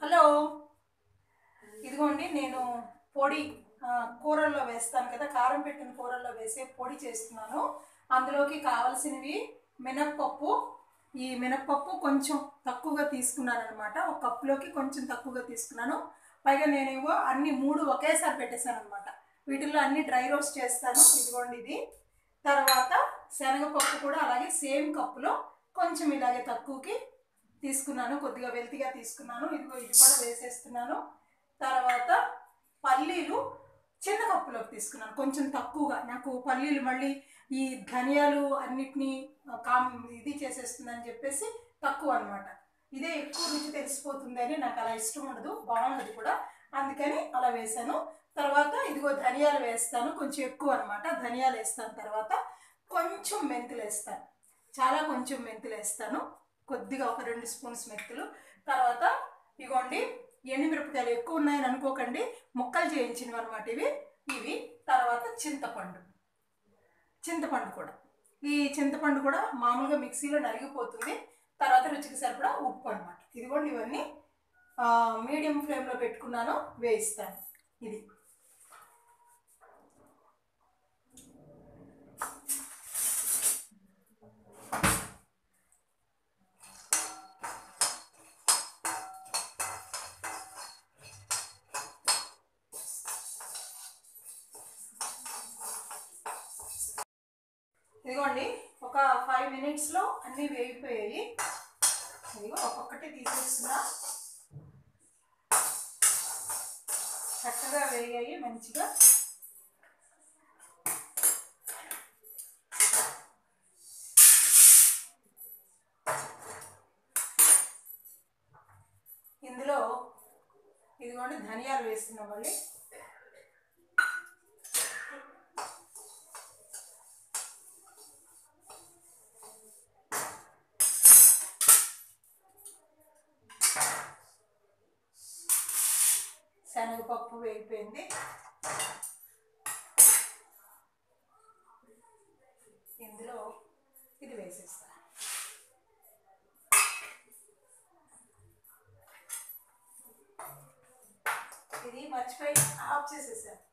hello ఇదిగోండి నేను పొడి ఆ, కూరల్లో వేస్తాను కదా కారం పెట్టిన కూరల్లో వేసే పొడి చేస్తున్నాను అందులోకి కావాల్సినవి మినప్పప్పు ఈ మినప్పప్పు కొంచెం తక్కువగా తీసుకున్నాను అనమాట ఒక కప్పులోకి కొంచెం తక్కువగా తీసుకున్నాను పైగా నేనేమో అన్ని మూడు ఒకేసారి పెట్టేశాను అనమాట వీటిల్లో అన్ని డ్రై రోస్ట్ చేస్తాను ఇదిగోండి ఇది తర్వాత శనగపప్పు కూడా అలాగే సేమ్ కప్పులో కొంచెం ఇలాగే తక్కువకి తీసుకున్నాను కొద్దిగా వెల్తిగా తీసుకున్నాను ఇదిగో ఇది కూడా వేసేస్తున్నాను తర్వాత పల్లీలు చిన్న కప్పులోకి తీసుకున్నాను కొంచెం తక్కువగా నాకు పల్లీలు మళ్ళీ ఈ ధనియాలు అన్నిటినీ కామ్ ఇది చేసేస్తుందని చెప్పేసి తక్కువ అనమాట ఇదే ఎక్కువ రుచి తెలిసిపోతుందని నాకు అలా ఇష్టం ఉండదు బాగుండదు కూడా అందుకని అలా వేసాను తర్వాత ఇదిగో ధనియాలు వేస్తాను కొంచెం ఎక్కువ అనమాట ధనియాలు వేస్తాను తర్వాత కొంచెం మెంతులు వేస్తాను చాలా కొంచెం మెంతులు వేస్తాను కొద్దిగా ఒక రెండు స్పూన్స్ మెంతులు తర్వాత ఇగోండి ఎండుమిరపకాయలు ఎక్కువ ఉన్నాయని అనుకోకండి ముక్కలు చేయించినవి అనమాట ఇవి ఇవి తర్వాత చింతపండు చింతపండు కూడా ఈ చింతపండు కూడా మామూలుగా మిక్సీలో నలిగిపోతుంది తర్వాత రుచికి సరిపడా ఉప్పు అనమాట ఇదిగోండి ఇవన్నీ ఆ, మీడియం ఫ్లేమ్లో పెట్టుకున్నాను వేయిస్తాను ఇది ఇదిగోండి ఒక ఫైవ్ మినిట్స్లో అన్నీ వేగిపోయాయి ఇదిగో ఒక్కొక్కటి తీసేస్తున్నా చక్కగా వేగాయి మంచిగా ఇందులో ఇదిగోండి ధనియాలు వేస్తున్నాం మళ్ళీ శనగపప్పు వేగిపోయింది ఇందులో ఇది వేసేస్తా ఇది మర్చిపోయి ఆఫ్ చేసేసాను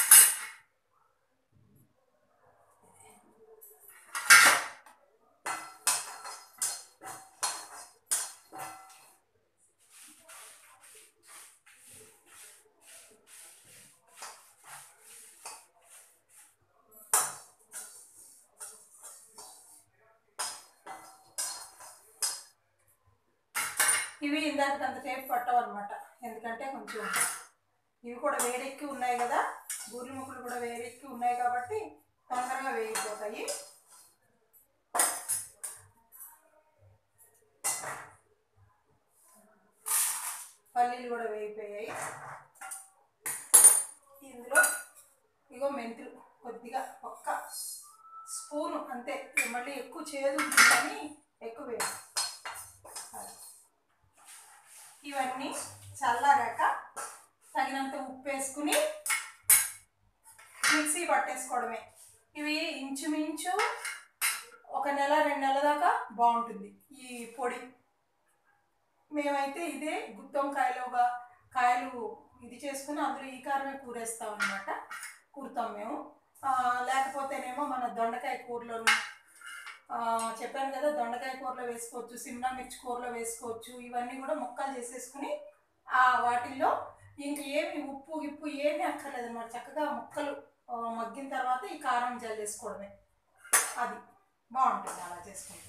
ఇవి ఇందాక అంత టేప్ పట్టవు అనమాట ఎందుకంటే కొంచెం ఇవి కూడా వేడెక్కి ఉన్నాయి కదా బూరెల ముక్కలు కూడా వేడెక్కి ఉన్నాయి కాబట్టి తొందరగా వేగిపోతాయి పల్లీలు కూడా వేగిపోయాయి ఇందులో ఇగో మెంతులు కొద్దిగా ఒక్క స్పూను అంతే మళ్ళీ ఎక్కువ చేదు ఉంటుందని ఎక్కువ వేయాలి ఇవన్నీ చల్లారాక తగినంత ఉప్పు వేసుకుని మిక్సీ పట్టేసుకోవడమే ఇవి ఇంచుమించు ఒక నెల రెండు నెలల దాకా బాగుంటుంది ఈ పొడి మేమైతే ఇదే గుత్తొంకాయలుగా కాయలు ఇది చేసుకుని అందులో ఈ కారమే కూరేస్తాం అనమాట కూరుతాం మేము ఆ, లేకపోతేనేమో మన దొండకాయ కూరలోను ఆ, చెప్పాను కదా దొండకాయ కూరలో వేసుకోవచ్చు సిమ్లా మిర్చి కూరలో వేసుకోవచ్చు ఇవన్నీ కూడా ముక్కలు చేసేసుకుని ఆ వాటిల్లో ఇంక ఏమి ఉప్పు గిప్పు ఏమీ అక్కర్లేదు అనమాట చక్కగా ముక్కలు ఆ, మగ్గిన తర్వాత ఈ కారం జల్లేసుకోవడమే అది బాగుంటుంది అలా చేసుకుంటే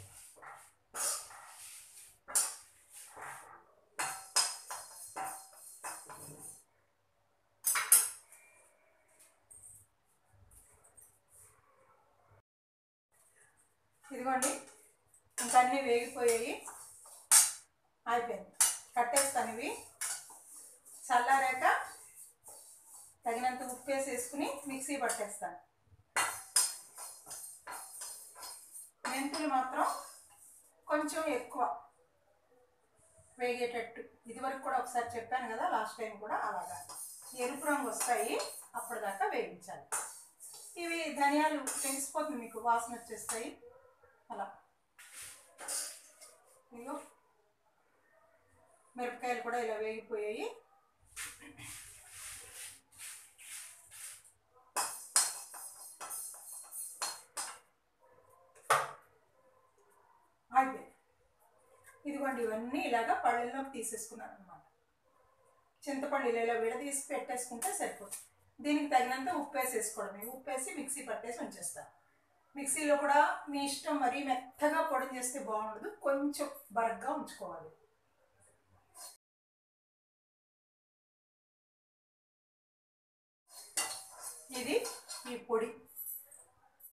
ఇదిగోండి ఇంకా అన్నీ వేగిపోయాయి అయిపోయింది కట్టేస్తాను ఇవి చల్లారాక తగినంత ఉప్పు వేసేసుకుని మిక్సీ పట్టేస్తాను మెంతులు మాత్రం కొంచెం ఎక్కువ వేగేటట్టు ఇదివరకు కూడా ఒకసారి చెప్పాను కదా లాస్ట్ టైం కూడా అలాగా ఎరుపు రంగు వస్తాయి అప్పటిదాకా వేయించాలి ఇవి ధనియాలు తెలిసిపోతుంది మీకు వాసన వచ్చేస్తాయి అలా ఇదిగో మిరపకాయ మిరపకాయలు కూడా ఇలా వేగిపోయాయి అయిపోయింది ఇదిగోండి ఇవన్నీ ఇలాగా పళ్ళల్లోకి తీసేసుకున్నాను అనమాట చింతపండు ఇలా ఇలా విడదీసి పెట్టేసుకుంటే సరిపోతుంది దీనికి తగినంత ఉప్పు వేసేసుకోవడమే ఉప్పు వేసి మిక్సీ పట్టేసి ఉంచేస్తాను మిక్సీలో కూడా మీ ఇష్టం మరీ మెత్తగా పొడి చేస్తే బాగుండదు కొంచెం బరగ్గా ఉంచుకోవాలి ఇది ఈ పొడి